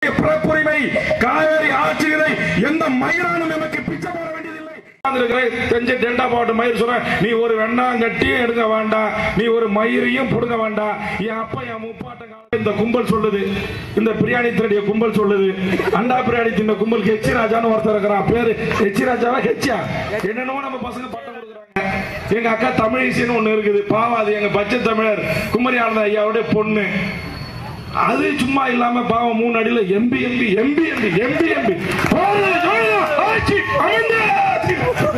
பிறப்புரிமை காவேரி ஆற்றுகளை எந்த மயிரானும் எமக்கு பிச்சை போட வேண்டியதில்லை உட்கார்ந்திருக்கிறேன், தெஞ்ச டெல்டா மாவட்டம் மயிர் சொல்றேன் நீ ஒரு வெண்ணாங்கட்டியும் எடுக்க வேண்டாம் நீ ஒரு மயிரையும் புடுங்க வேண்டாம் என் அப்பா என் முப்பாட்டம் காலம் இந்த கும்பல் சொல்லுது இந்த பிரியாணி திருடிய கும்பல் சொல்லுது அண்டா பிரியாணி தின்ன கும்பல் ஹெச்சி ராஜான்னு ஒருத்தர் இருக்கிறான் பேரு ஹெச்சி ராஜாவா ஹெச்சியா என்னென்னவோ நம்ம பசங்க பட்டம் கொடுக்குறாங்க எங்க அக்கா தமிழிசைன்னு ஒண்ணு இருக்குது பாவம் அது எங்க பச்சை தமிழர் குமரி ஆனந்த ஐயாவுடைய பொண்ணு அது சும்மா இல்லாம பாவம் மூணு அடியில MP MP MP MP MP MP ஆட்சி அமைந்தே ஆட்சி.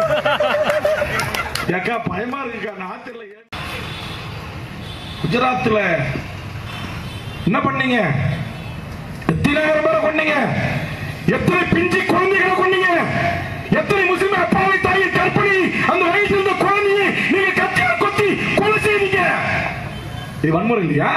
ஏக்கா பயமா இருக்குக்கா நாட்டுல குஜராத்ல என்ன பண்ணீங்க எத்தனாயிரம் பேரை கொன்னீங்க எத்தனை பிஞ்சு குழந்தைகளை கொன்னீங்க எத்தனை முஸ்லிம் அப்பாவை தாயை கற்பனை அந்த வயசுல இருந்த குழந்தையை நீங்க கத்தியால் கொத்தி கொலை செய்தீங்க இது வன்முறை இல்லையா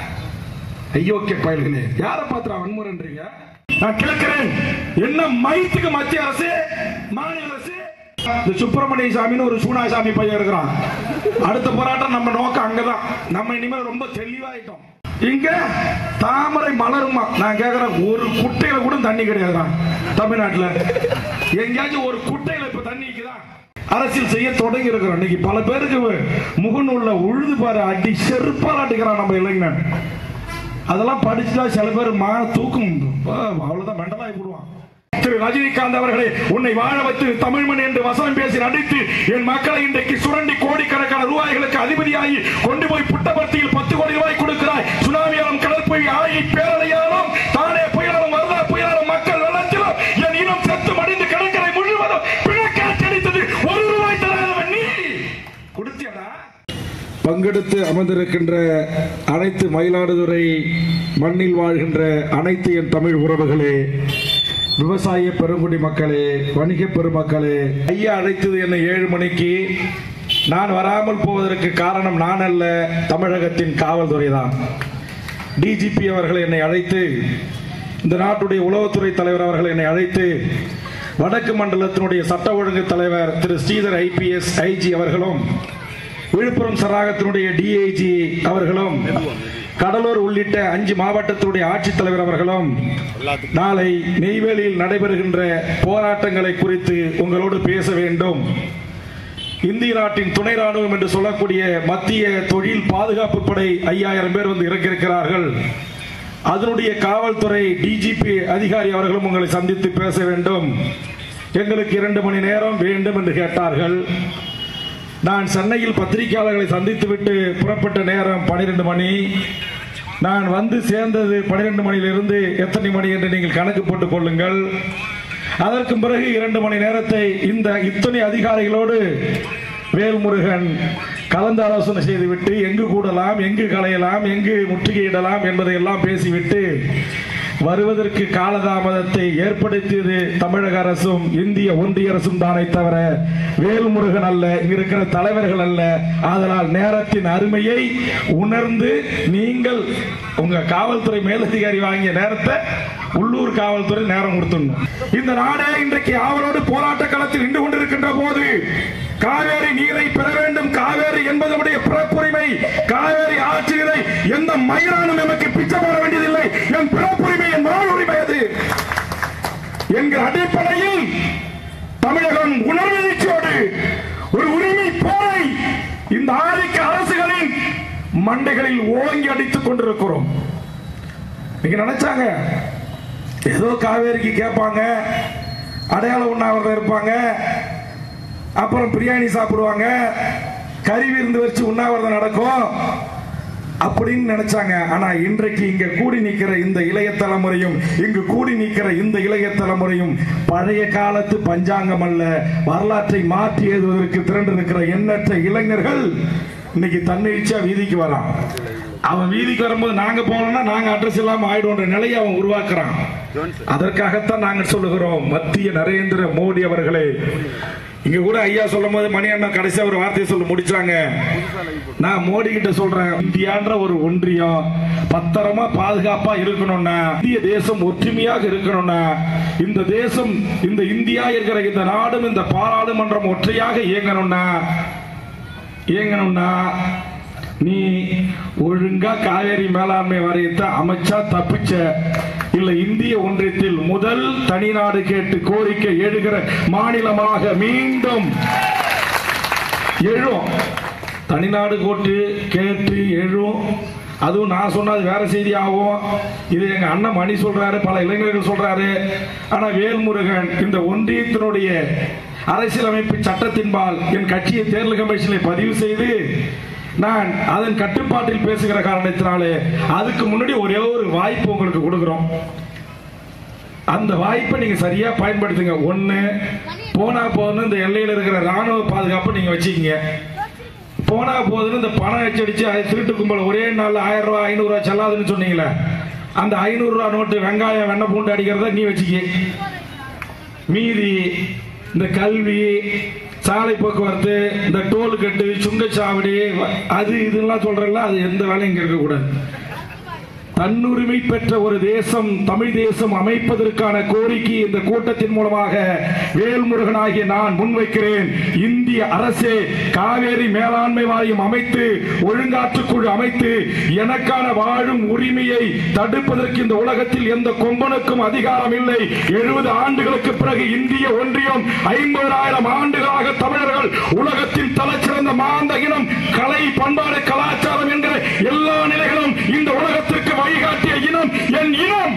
ஐயோக்கிய பயல்களே யாரை பாத்திரா வன்முறைன்றீங்க நான் கேட்கிறேன் என்ன மைத்துக்கு மத்திய அரசு மாநில அரசு இந்த சுப்பிரமணிய சாமின்னு ஒரு சூனாசாமி பையன் இருக்கிறான் அடுத்த போராட்டம் நம்ம நோக்கம் அங்கதான் நம்ம இனிமேல் ரொம்ப தெளிவாயிட்டோம் இங்க தாமரை மலருமா நான் கேக்குறேன் ஒரு குட்டையில கூட தண்ணி கிடையாதுடா தமிழ்நாட்டுல எங்கேயாச்சும் ஒரு குட்டையில இப்ப தண்ணி இருக்குதா அரசியல் செய்ய தொடங்கி இருக்கிறோம் இன்னைக்கு பல பேருக்கு முகநூல்ல உழுது பாரு அடி செருப்பால் அடிக்கிறான் நம்ம இளைஞன் அதெல்லாம் படிச்சுட்டா சில பேர் மா தூக்கும் ஆ, அவ்வளவுதான் மெண்டலாகி போடுவான் திரு ரஜினிகாந்த் அவர்களே உன்னை வாழ வைத்து தமிழ்மணி என்று வசனம் பேசி நடித்து என் மக்களை இன்றைக்கு சுரண்டி கோடிக்கணக்கான ரூபாய்களுக்கு அதிபதியாகி கொண்டு போய் புட்டபர்த்தியில் பத்து கோடி ரூபாய் கொடுக்கிறாய் சுனாமியாலும் கடல் புயல் ஆகி பேரலையாலும் தானே புயலாலும் வரதா புயலாலும் மக்கள் வெள்ளத்திலும் என் இனம் செத்து மடிந்து கடற்கரை முழுவதும் பிணக்காற்றடித்தது ஒரு ரூபாய் தராதவன் நீ கொடுத்தியடா பங்கெடுத்து அமர்ந்திருக்கின்ற அனைத்து மயிலாடுதுறை மண்ணில் வாழ்கின்ற அனைத்து என் தமிழ் உறவுகளே விவசாய பெருங்குடி மக்களே வணிக பெருமக்களே ஐயா அழைத்தது என்னை ஏழு மணிக்கு நான் வராமல் போவதற்கு காரணம் நான் அல்ல தமிழகத்தின் காவல்துறை தான் டிஜிபி அவர்கள் என்னை அழைத்து இந்த நாட்டுடைய உளவுத்துறை தலைவர் அவர்கள் என்னை அழைத்து வடக்கு மண்டலத்தினுடைய சட்ட ஒழுங்கு தலைவர் திரு ஸ்ரீதர் ஐபிஎஸ் ஐஜி அவர்களும் விழுப்புரம் சராகத்தினுடைய டிஐஜி அவர்களும் கடலூர் உள்ளிட்ட அஞ்சு மாவட்டத்தினுடைய ஆட்சித்தலைவர் அவர்களும் நாளை நெய்வேலியில் நடைபெறுகின்ற போராட்டங்களை குறித்து உங்களோடு பேச வேண்டும் இந்திய நாட்டின் துணை ராணுவம் என்று சொல்லக்கூடிய மத்திய தொழில் பாதுகாப்பு படை ஐயாயிரம் பேர் வந்து இறக்கியிருக்கிறார்கள் அதனுடைய காவல்துறை டிஜிபி அதிகாரி அவர்களும் உங்களை சந்தித்து பேச வேண்டும் எங்களுக்கு இரண்டு மணி நேரம் வேண்டும் என்று கேட்டார்கள் நான் சென்னையில் பத்திரிகையாளர்களை சந்தித்துவிட்டு புறப்பட்ட நேரம் பனிரெண்டு மணி நான் வந்து சேர்ந்தது பனிரெண்டு மணியிலிருந்து எத்தனை மணி என்று நீங்கள் கணக்கு போட்டுக் கொள்ளுங்கள் அதற்கு பிறகு இரண்டு மணி நேரத்தை இந்த இத்தனை அதிகாரிகளோடு வேல்முருகன் கலந்து ஆலோசனை செய்துவிட்டு எங்கு கூடலாம் எங்கு களையலாம் எங்கு முற்றுகையிடலாம் என்பதை எல்லாம் பேசிவிட்டு வருவதற்கு காலதாமதத்தை ஏற்படுத்தியது தமிழக அரசும் இந்திய ஒன்றிய அரசும் தானே தவிர வேல்முருகன் அல்ல இங்க இருக்கிற தலைவர்கள் அல்ல ஆதலால் நேரத்தின் அருமையை உணர்ந்து நீங்கள் உங்க காவல்துறை மேலதிகாரி வாங்கிய நேரத்தை உள்ளூர் காவல்துறை நேரம் கொடுத்துடணும் இந்த நாடே இன்றைக்கு ஆவலோடு போராட்ட களத்தில் நின்று கொண்டிருக்கின்ற போது காவேரி நீரை பெற வேண்டும் காவேரி என்பது நம்முடைய பிறப்புரிமை காவேரி ஆற்றுகளை எந்த மயிரானும் எமக்கு பிச்சை போட வேண்டியதில்லை என் பிறப்புரிமை என் உரிமை அது என்கிற அடிப்படையில் தமிழகம் உணர்வெழுச்சியோடு ஒரு உரிமை போரை இந்த ஆதிக்க அரசுகளின் மண்டைகளில் ஓங்கி அடித்துக் கொண்டிருக்கிறோம் நீங்க நினைச்சாங்க ஏதோ காவேரிக்கு கேட்பாங்க அடையாள உண்ணாவிரதம் இருப்பாங்க அப்புறம் பிரியாணி சாப்பிடுவாங்க கறி விருந்து வச்சு உண்ணாவிரதம் நடக்கும் அப்படின்னு நினைச்சாங்க ஆனா இன்றைக்கு இங்க கூடி நிக்கிற இந்த இளைய தலைமுறையும் இங்கு கூடி நிக்கிற இந்த இளைய தலைமுறையும் பழைய காலத்து பஞ்சாங்கம் அல்ல வரலாற்றை மாற்றி எழுதுவதற்கு திரண்டு இருக்கிற எண்ணற்ற இளைஞர்கள் இன்னைக்கு தன்னெழுச்சியா வீதிக்கு வரான் அவன் வீதிக்கு வரும்போது நாங்க போனோம்னா நாங்க அட்ரஸ் இல்லாம ஆயிடும்ன்ற நிலையை அவன் உருவாக்குறான் அதற்காகத்தான் நாங்கள் சொல்லுகிறோம் மத்திய நரேந்திர மோடி அவர்களே இங்க கூட ஐயா சொல்லும் போது மணி அண்ணா கடைசியா ஒரு வார்த்தையை சொல்லி முடிச்சாங்க நான் மோடி கிட்ட சொல்றேன் இந்தியான்ற ஒரு ஒன்றியம் பத்திரமா பாதுகாப்பா இருக்கணும்னா இந்திய தேசம் ஒற்றுமையாக இருக்கணும்னா இந்த தேசம் இந்த இந்தியா இருக்கிற இந்த நாடும் இந்த பாராளுமன்றம் ஒற்றையாக இயங்கணும்னா இயங்கணும்னா நீ ஒழுங்கா காவேரி மேலாண்மை வாரியத்தை அமைச்சா தப்பிச்ச இல்ல இந்திய ஒன்றியத்தில் முதல் தனிநாடு கேட்டு கோரிக்கை எழுகிற மாநிலமாக மீண்டும் எழும் தனிநாடு கோட்டு கேட்டு எழும் அதுவும் நான் சொன்னது வேற செய்தி ஆகும் இது எங்க அண்ணன் மணி சொல்றாரு பல இளைஞர்கள் சொல்றாரு ஆனா வேல்முருகன் இந்த ஒன்றியத்தினுடைய அரசியலமைப்பு சட்டத்தின்பால் என் கட்சியை தேர்தல் கமிஷனில் பதிவு செய்து நான் அதன் கட்டுப்பாட்டில் பேசுகிற காரணத்தினாலே அதுக்கு முன்னாடி ஒரே ஒரு வாய்ப்பு உங்களுக்கு கொடுக்கிறோம் அந்த வாய்ப்பை நீங்க சரியா பயன்படுத்துங்க ஒண்ணு போனா போதுன்னு இந்த எல்லையில இருக்கிற ராணுவ பாதுகாப்பை நீங்க வச்சுக்கீங்க போனா போதுன்னு இந்த பணம் அடிச்சு அது திருட்டு கும்பல் ஒரே நாள் ஆயிரம் ரூபாய் ஐநூறு ரூபாய் செல்லாதுன்னு சொன்னீங்களே அந்த ஐநூறு ரூபாய் நோட்டு வெங்காயம் வெண்ணெய் பூண்டு அடிக்கிறத நீ வச்சுக்க மீதி இந்த கல்வி சாலை போக்குவரத்து இந்த டோல் கட்டு சுங்கச்சாவடி அது இதெல்லாம் சொல்றல அது எந்த வேலையும் இங்க இருக்கக்கூடாது தன்னுரிமை பெற்ற ஒரு தேசம் தமிழ் தேசம் அமைப்பதற்கான கோரிக்கை இந்த கூட்டத்தின் மூலமாக வேல்முருகனாகிய நான் முன்வைக்கிறேன் இந்திய அரசே காவேரி மேலாண்மை வாரியம் அமைத்து ஒழுங்காற்றுக்குழு அமைத்து எனக்கான வாழும் உரிமையை தடுப்பதற்கு இந்த உலகத்தில் எந்த கொம்பனுக்கும் அதிகாரம் இல்லை எழுபது ஆண்டுகளுக்கு பிறகு இந்திய ஒன்றியம் ஐம்பதாயிரம் ஆண்டுகளாக தமிழர்கள் உலகத்தின் தலைச்சிறந்த மாந்த இனம் கலை பண்பாடு கலாச்சாரம் என்கிற எல்லா நிலைகளும் இந்த உலகத்திற்கு வழிகாட்டிய இனம் என் இனம்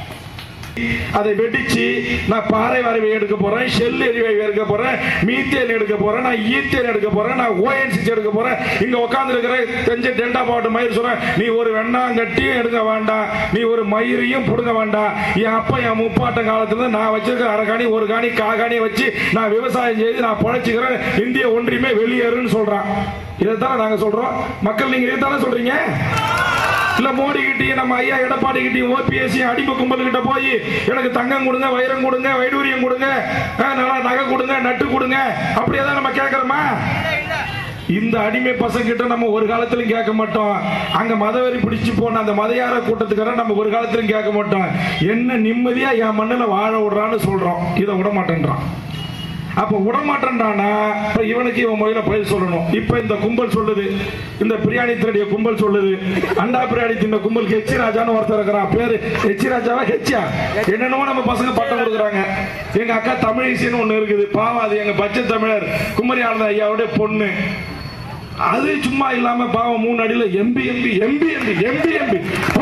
அதை வெடிச்சு நான் பாறை வரைவை எடுக்க போறேன் ஷெல் எரிவை எடுக்க போறேன் மீத்தேன் எடுக்க போறேன் நான் ஈத்தேன் எடுக்க போறேன் நான் ஓஎன்சிசி எடுக்க போறேன் இங்க உட்கார்ந்து இருக்கிற தெஞ்ச டெல்டா மாவட்டம் மயிர் சொல்றேன் நீ ஒரு வெண்ணாங்கட்டியும் எடுக்க வேண்டாம் நீ ஒரு மயிரையும் புடுங்க வேண்டாம் என் அப்பா என் முப்பாட்டம் காலத்துல இருந்து நான் வச்சிருக்கிற அரகாணி ஒரு காணி காகாணியை வச்சு நான் விவசாயம் செய்து நான் பழைச்சிக்கிறேன் இந்திய ஒன்றியமே வெளியேறுன்னு சொல்றான் இதைத்தான் நாங்க சொல்றோம் மக்கள் நீங்க இதைத்தானே சொல்றீங்க இல்ல மோடி கிட்டயும் நம்ம ஐயா எடப்பாடி கிட்டயும் ஓபிஎஸ் அடிப்பு கும்பல் கிட்ட போய் எனக்கு தங்கம் கொடுங்க வைரம் கொடுங்க வைடூரியம் கொடுங்க அஹ், நல்லா நகை கொடுங்க நட்டு கொடுங்க அப்படியே தான் நம்ம கேட்கறோமா இந்த அடிமை பசங்க கிட்ட நம்ம ஒரு காலத்திலும் கேட்க மாட்டோம் அங்க மதவெறி பிடிச்சு போன அந்த மதையார கூட்டத்துக்கார நம்ம ஒரு காலத்திலும் கேட்க மாட்டோம் என்ன நிம்மதியா என் மண்ணுல வாழ விடுறான்னு சொல்றோம் இதை விட மாட்டேன்றான் அப்ப விடமாட்டேன்டானா இப்ப இவனுக்கு இவன் முதல்ல பதில் சொல்லணும் இப்ப இந்த கும்பல் சொல்லுது இந்த பிரியாணி திருடிய கும்பல் சொல்லுது அண்டா பிரியாணி தின்ன கும்பல் ஹெச்சி ராஜான்னு ஒருத்தர் இருக்கிறான் பேரு ஹெச்சி ராஜாவா ஹெச்சியா என்னென்னமோ நம்ம பசங்க பட்டம் கொடுக்குறாங்க எங்க அக்கா தமிழிசைன்னு ஒண்ணு இருக்குது பாவம் அது எங்க பச்சை தமிழர் குமரி ஆனந்த ஐயாவுடைய பொண்ணு அது சும்மா இல்லாம பாவம் மூணு அடியில MP MP MP MP MP MP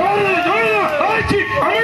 ஆட்சி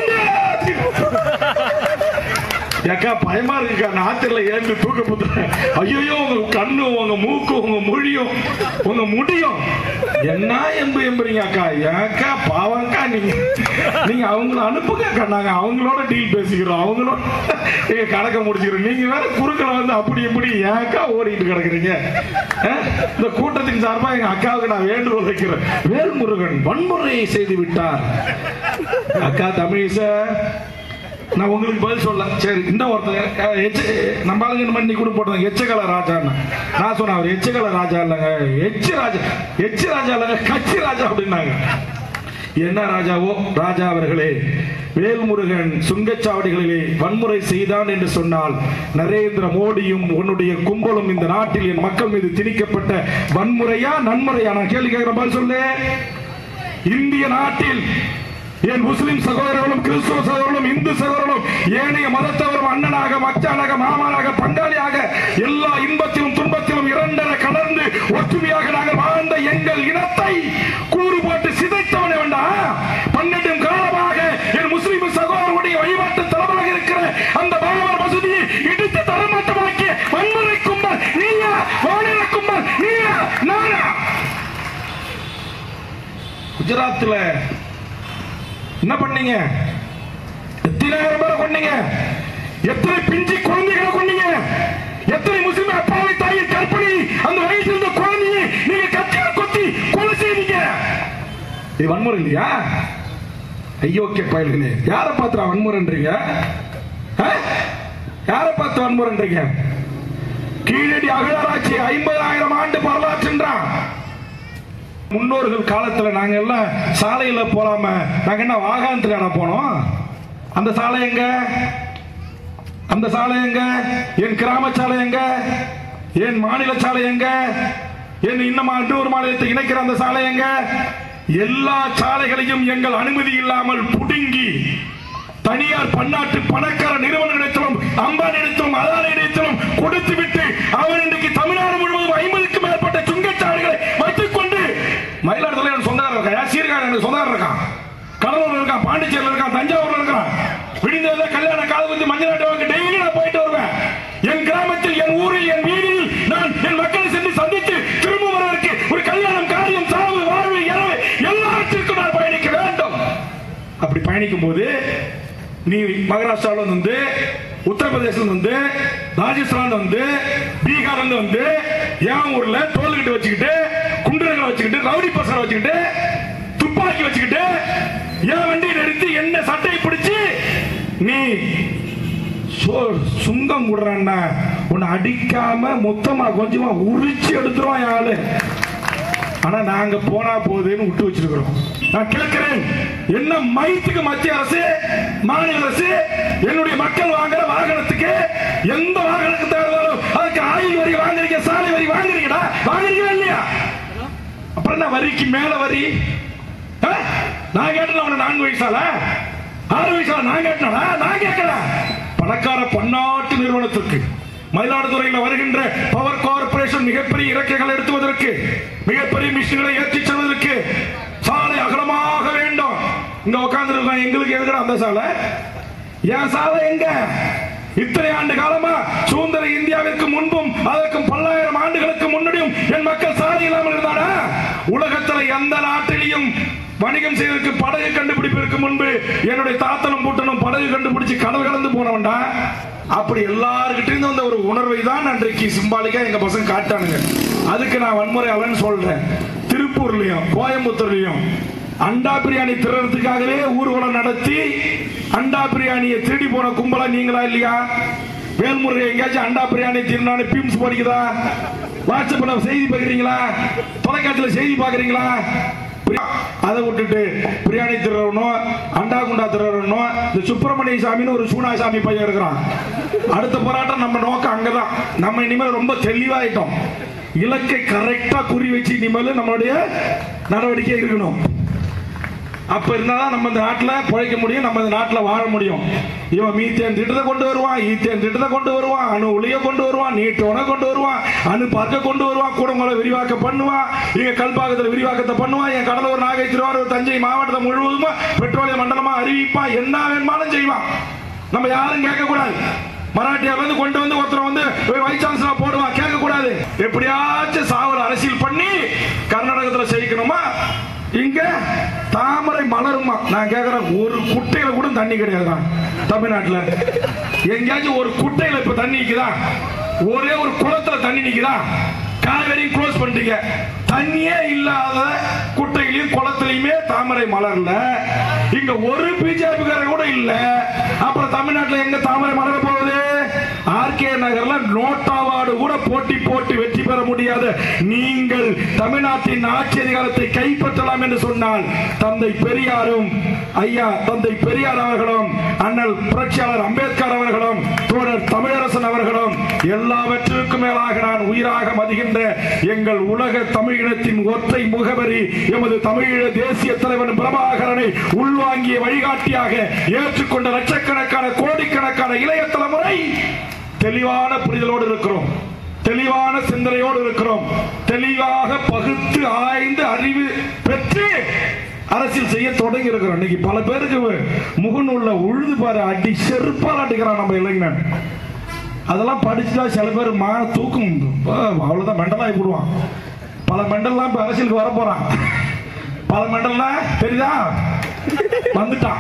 ஏக்கா பயமா இருக்குக்கா நாத்திரில ஏந்து தூக்க புத்துறேன் ஐயோ உங்க கண்ணு உங்க மூக்கு உங்க மொழியும் உங்க முடியும் என்ன எம்பு எம்புறீங்க அக்கா ஏக்கா பாவம்க்கா நீங்க நீங்க அவங்கள அனுப்புங்க அக்கா நாங்க அவங்களோட டீல் பேசிக்கிறோம் அவங்களோட எங்க கணக்க முடிச்சுக்கிறோம் நீங்க வேற குறுக்களை வந்து அப்படி இப்படி ஏக்கா ஓடிட்டு கிடக்குறீங்க அஹ்? இந்த கூட்டத்தின் சார்பா எங்க அக்காவுக்கு நான் வேண்டுகோள் வைக்கிறேன் வேல்முருகன் வன்முறையை செய்து விட்டார் அக்கா தமிழிசை நான் உங்களுக்கு பதில் சொல்ல சரி இந்த ஒருத்தர் அஹ், எச்ச- நம்ம ஆளுங்க இந்த மாதிரி கூட போட்டாங்க எச்சகல ராஜான்னு நான் சொன்னேன் அவர் எச்சகல ராஜா இல்லைங்க எச்சு ராஜா எச்சு ராஜா இல்லைங்க கட்சி ராஜா அப்படின்னாங்க என்ன ராஜாவோ ராஜா அவர்களே வேல்முருகன் சுங்கச்சாவடிகளிலே வன்முறை செய்தான் என்று சொன்னால் நரேந்திர மோடியும் உன்னுடைய கும்பலும் இந்த நாட்டில் என் மக்கள் மீது திணிக்கப்பட்ட வன்முறையா நன்முறையா நான் கேள்வி கேட்கிற மாதிரி சொல்லு இந்திய நாட்டில் என் முஸ்லிம் சகோதரர்களும் கிறிஸ்துவ சகோதரர்களும் இந்து சகோதரர்களும் ஏனைய மதத்தவரும் அண்ணனாக மச்சானாக மாமனாக பங்காளியாக எல்லா இன்பத்திலும் துன்பத்திலும் இரண்டர கலந்து ஒற்றுமையாக நாங்கள் வாழ்ந்த எங்கள் இனத்தை கூறு போட்டு சிதைத்தவனே வேண்டாம் பன்னெண்டும் காலமாக என் முஸ்லிம் சகோதரருடைய வழிபாட்டு தலமாக இருக்கிற அந்த பாபர் மசூதியை இடித்து தரமட்டமாக்கிய வன்முறை கும்பல் நீயா மாநில கும்பல் நீயா நானா குஜராத்ல என்ன பண்ணீங்க எத்தனாயிரம் பேரை கொன்னீங்க எத்தனை பிஞ்சு குழந்தைகளை கொன்னீங்க எத்தனை முஸ்லிம் அப்பாவை தாயின் கற்பனை அந்த வயசுல இருந்த குழந்தையை நீங்க கத்தியால கொத்தி கொலை செய்தீங்க இது வன்முறை இல்லையா ஐயோக்கிய பயல்களே யாரை பார்த்து வன்முறைன்றீங்க ஆ? யாரை பார்த்து வன்முறைன்றீங்க கீழடி அகழாராய்ச்சி ஐம்பதாயிரம் ஆண்டு வரலாற்றுன்றான் முன்னோர்கள் காலத்துல நாங்க எல்லாம் சாலையில போலாம நாங்க என்ன வாகனத்துக்கான போனோம் அந்த சாலை எங்க அந்த சாலை எங்க என் கிராம சாலை எங்க என் மாநில சாலை எங்க என் இன்னமா இன்னொரு மாநிலத்தை இணைக்கிற அந்த சாலை எங்க எல்லா சாலைகளையும் எங்கள் அனுமதி இல்லாமல் புடுங்கி தனியார் பன்னாட்டு பணக்கார நிறுவனங்களிடத்திலும் அம்பானிடத்திலும் அதானியிடத்திலும் கொடுத்து விட்டு அவர் இன்றைக்கு தமிழ்நாடு முழுவதும் ஐம்பதுக்கும் மேற்பட்ட சுங்கச்சாலைகளை வைத்துக் கொண்டு மயிலாடுதுறை எனக்கு சொந்தக்காரர் இருக்கா சீர்காழி எனக்கு சொந்தக்காரர் இருக்கான் கடலூர்ல இருக்கான் பாண்டிச்சேரியில் இருக்கான் தஞ்சாவூர்ல இருக்கான் விடிந்ததுல கல்யாண காது வந்து மஞ்சள் நாட்டு டெய்லி நான் போயிட்டு வருவேன் என் கிராமத்தில் என் ஊரில் என் வீதியில் நான் என் மக்களை சென்று சந்தித்து திரும்ப வருவதற்கு ஒரு கல்யாணம் காரியம் சாவு வாழ்வு இரவு எல்லாவற்றிற்கும் நான் பயணிக்க வேண்டும் அப்படி பயணிக்கும் போது நீ மகாராஷ்டிராவில் வந்து உத்தரப்பிரதேசம் வந்து ராஜஸ்தான் வந்து பீகார்ல இருந்து வந்து என் ஊர்ல தோல்கிட்ட வச்சுக்கிட்டு குண்டுகளை வச்சுக்கிட்டு ரவுடி பசங்களை வச்சுக்கிட்டு துப்பாக்கி வச்சுக்கிட்டு என் வண்டியை நிறுத்தி என்ன சட்டையை பிடிச்சு நீ சோ- சுங்கம் விடுறான்னா உன்னை அடிக்காம மொத்தமா கொஞ்சமா உரிச்சு எடுத்துருவான் என் ஆளு ஆனா நாங்க போனா போகுதுன்னு விட்டு வச்சிருக்கிறோம் நான் கேட்கிறேன் என்ன மைத்துக்கு மத்திய அரசு மாநில அரசு என்னுடைய மக்கள் வாங்குற வாகனத்துக்கு எந்த வாகனத்துக்கு தேவையாலும் அதுக்கு ஆயில் வரி வாங்குறீங்க சாலை வரி வாங்குறீங்கடா வாங்குறீங்களா இல்லையா அப்புறம் என்ன வரிக்கு மேல வரி ஆ? நான் கேட்டேன் அவன நான்கு வயசால ஆறு வயசால நான் கேட்டனா நான் கேட்கல பணக்கார பன்னாட்டு நிறுவனத்திற்கு மயிலாடுதுறையில் வருகின்ற பவர் கார்பரேஷன் மிகப்பெரிய இறக்கைகள் எடுத்துவதற்கு மிகப்பெரிய மிஷின்களை ஏற்றிச் செல்வதற்கு சாலை அகலமாக வேண்டும் இங்க உட்கார்ந்து எங்களுக்கு எதுக்குற அந்த சாலை என் சாலை எங்க இத்தனை ஆண்டு காலமா சுதந்திர இந்தியாவிற்கு முன்பும் அதற்கும் பல்லாயிரம் ஆண்டுகளுக்கு முன்னாடியும் என் மக்கள் சாதி இல்லாமல் இருந்தானா உலகத்துல எந்த நாட்டிலையும் வணிகம் செய்வதற்கு படகு கண்டுபிடிப்பதற்கு முன்பு என்னுடைய தாத்தனும் பூட்டனும் படகு கண்டுபிடிச்சு கடல் கலந்து போனவன்டா அப்படி எல்லாருக்கிட்டையும் வந்த ஒரு உணர்வை தான் அன்றைக்கு சிம்பாலிக்கா எங்க பசங்க காட்டானுங்க அதுக்கு நான் வன்முறை அவன் சொல்றேன் திருப்பூர்லயும் கோயம்புத்தூர்லயும் அண்டா பிரியாணி திருறதுக்காகவே ஊர்வலம் நடத்தி அண்டா பிரியாணியை திருடி போன கும்பலா நீங்களா இல்லையா வேல்முறை எங்கேயாச்சும் அண்டா பிரியாணி திருநானு பீம்ஸ் படிக்குதா வாட்ஸ்அப்ல செய்தி பார்க்குறீங்களா தொலைக்காட்சியில செய்தி பார்க்குறீங்களா அதை விட்டுட்டு பிரியாணி திருறவனும் அண்டா குண்டா திருறவனும் இந்த சுப்பிரமணிய சாமின்னு ஒரு சூனா சாமி பையன் இருக்கிறான் அடுத்த போராட்டம் நம்ம நோக்கம் அங்கதான் நம்ம இனிமேல் ரொம்ப தெளிவாயிட்டோம் இலக்கை கரெக்டா குறி வச்சு இனிமேல் நம்மளுடைய நடவடிக்கை இருக்கணும் அப்ப இருந்தாதான் நம்ம இந்த நாட்டுல பிழைக்க முடியும் நம்ம இந்த நாட்டுல வாழ முடியும் இவன் மீத்தேன் திட்டத்தை கொண்டு வருவான் ஈத்தேன் திட்டத்தை கொண்டு வருவான் அணு ஒளிய கொண்டு வருவான் நீட்டோன கொண்டு வருவான் அணு பார்க்க கொண்டு வருவான் கூடங்களை விரிவாக்கம் பண்ணுவான் இங்க கல்பாக்கத்துல விரிவாக்கத்தை பண்ணுவான் என் கடலூர் நாகை திருவாரூர் தஞ்சை மாவட்டத்தை முழுவதுமா பெட்ரோலிய மண்டலமா அறிவிப்பான் என்ன வேணுமாலும் செய்வான் நம்ம யாரும் கேட்க கூடாது மராட்டியால இருந்து கொண்டு வந்து ஒருத்தர் வந்து வைஸ் சான்சலர் போடுவான் கேட்க கூடாது எப்படியாச்சும் சாவர அரசியல் பண்ணி கர்நாடகத்துல ஜெயிக்கணுமா இங்க தாமரை மலருமா நான் கேக்குறேன் ஒரு குட்டையில கூட தண்ணி கிடையாதுடா தமிழ்நாட்டுல எங்கேயாச்சும் ஒரு குட்டையில இப்ப தண்ணி நிக்குதா ஒரே ஒரு குளத்துல தண்ணி நிக்குதா காவேரியும் க்ளோஸ் பண்ணிட்டீங்க தண்ணியே இல்லாத குட்டையிலையும் குளத்திலையுமே தாமரை மலர்ல இங்க ஒரு பிஜேபிக்காரன் கூட இல்ல அப்புறம் தமிழ்நாட்டுல எங்க தாமரை மலர போகுது ஆர்கே நகர்ல நோட்டாவாடு கூட போட்டி போட்டு வெற்றி பெற முடியாத நீங்கள் தமிழ்நாட்டின் ஆட்சி அதிகாரத்தை கைப்பற்றலாம் என்று சொன்னால் தந்தை பெரியாரும் ஐயா தந்தை பெரியார் அவர்களும் அண்ணல் புரட்சியாளர் அம்பேத்கர் அவர்களும் தோழர் தமிழரசன் அவர்களும் எல்லாவற்றிற்கும் மேலாக நான் உயிராக மதிகின்ற எங்கள் உலக தமிழினத்தின் ஒற்றை முகவரி எமது தமிழீழ தேசிய தலைவன் பிரபாகரனை உள்வாங்கிய வழிகாட்டியாக ஏற்றுக்கொண்ட லட்சக்கணக்கான கோடிக்கணக்கான இளைய தலைமுறை தெளிவான புரிதலோடு இருக்கிறோம் தெளிவான சிந்தனையோடு இருக்கிறோம் தெளிவாக பகுத்து ஆய்ந்து அறிவு பெற்று அரசியல் செய்ய தொடங்கி இருக்கிறோம் இன்னைக்கு பல பேருக்கு முகநூல்ல உழுது பாரு அடி செருப்பால் அடிக்கிறான் நம்ம இளைஞன் அதெல்லாம் படிச்சுட்டா சில பேர் மா தூக்கும் அஹ் அவ்வளவுதான் மெண்டலாகி போடுவான் பல மெண்டல்லாம் இப்ப அரசியலுக்கு வர போறான் பல மெண்டல்லாம் தெரியுதா வந்துட்டான்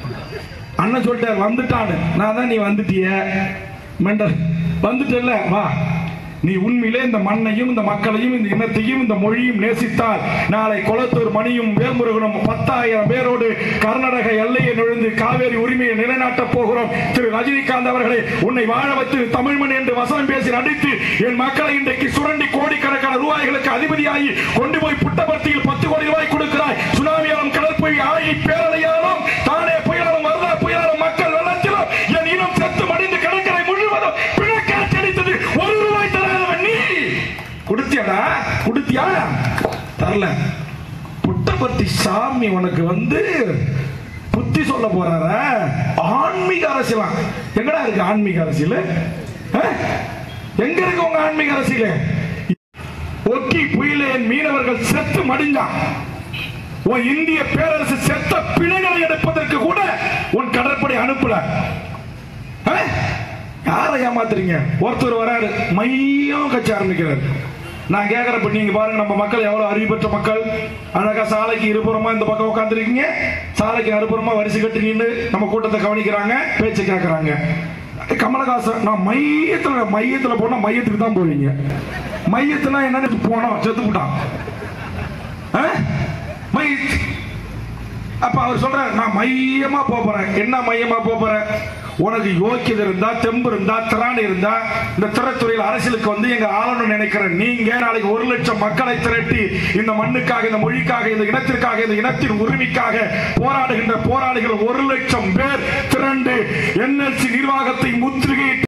அண்ணன் சொல்லிட்டார் வந்துட்டான்னு நான் தான் நீ வந்துட்டிய மெண்டல் வந்துட்டல்ல வா நீ உண்மையிலே இந்த மண்ணையும் இந்த மக்களையும் இந்த இனத்தையும் இந்த மொழியும் நேசித்தால் நாளை குளத்தூர் மணியும் வேல்முருகனும் பத்தாயிரம் பேரோடு கர்நாடக எல்லையை நுழைந்து காவேரி உரிமையை நிலைநாட்டப் போகிறோம் திரு ரஜினிகாந்த் அவர்களே உன்னை வாழ வைத்து தமிழ்மண் என்று வசனம் பேசி நடித்து என் மக்களை இன்றைக்கு சுரண்டி கோடிக்கணக்கான ரூபாய்களுக்கு அதிபதியாகி கொண்டு போய் புட்டபர்த்தியில் பத்து கோடி ரூபாய் கொடுக்கிறாய் சுனாமியாலும் கடல் புயல் ஆகி பேரலையாலும் தானே புயலாலும் வரலா புயலாலும் மக்கள் வெள்ளத்திலும் என் இனம் செத்து மடிந்து கடற்கரை முழுவதும் பிணக்காற்றடித்தது ஒரு ரூபாய் தராதவன் நீ கொடுத்தியாடா கொடுத்தியா தரல புட்டபர்த்தி சாமி உனக்கு வந்து புத்தி சொல்ல போறார ஆன்மீக அரசியலாம் எங்கடா இருக்கு ஆன்மீக அரசியல் ஆ? எங்க இருக்கு உங்க ஆன்மீக அரசியல் ஒக்கி புயலேன் மீனவர்கள் செத்து மடிஞ்சான் உன் இந்திய பேரரசு செத்த பிணைகளை எடுப்பதற்கு கூட உன் கடற்படை அனுப்பல ஆ? யாரை ஏமாத்துறீங்க ஒருத்தர் வராரு மையம் கட்சி ஆரம்பிக்கிறாரு நான் கேட்கறப்ப நீங்க பாருங்க நம்ம மக்கள் எவ்வளவு அறிவு பெற்ற மக்கள் அழகா சாலைக்கு இருபுறமா இந்த பக்கம் உட்காந்துருக்கீங்க சாலைக்கு நடுப்புறமா வரிசை கட்டி நின்று நம்ம கூட்டத்தை கவனிக்கிறாங்க பேச்சு கேட்கறாங்க கமலஹாசன் நான் மையத்துல மையத்துல போனா மையத்துக்கு தான் போவீங்க மையத்துனா என்னன்னு போனோம் செத்து விட்டான் ஆ? மைய அப்ப அவர் சொல்றாரு நான் மையமா போப் போறேன் என்ன மையமா போப் போறேன் உனக்கு யோக்கியது இருந்தா தெம்பு இருந்தா திராணி இருந்தா இந்த திரைத்துறையில் அரசியலுக்கு வந்து எங்க ஆளணும்னு நினைக்கிற நீங்க நாளைக்கு ஒரு லட்சம் மக்களை திரட்டி இந்த மண்ணுக்காக இந்த மொழிக்காக இந்த இனத்திற்காக இந்த இனத்தின் உரிமைக்காக போராடுகின்ற போராளிகள் ஒரு லட்சம் பேர் திரண்டு என்எல்சி நிர்வாகத்தை முற்றுகை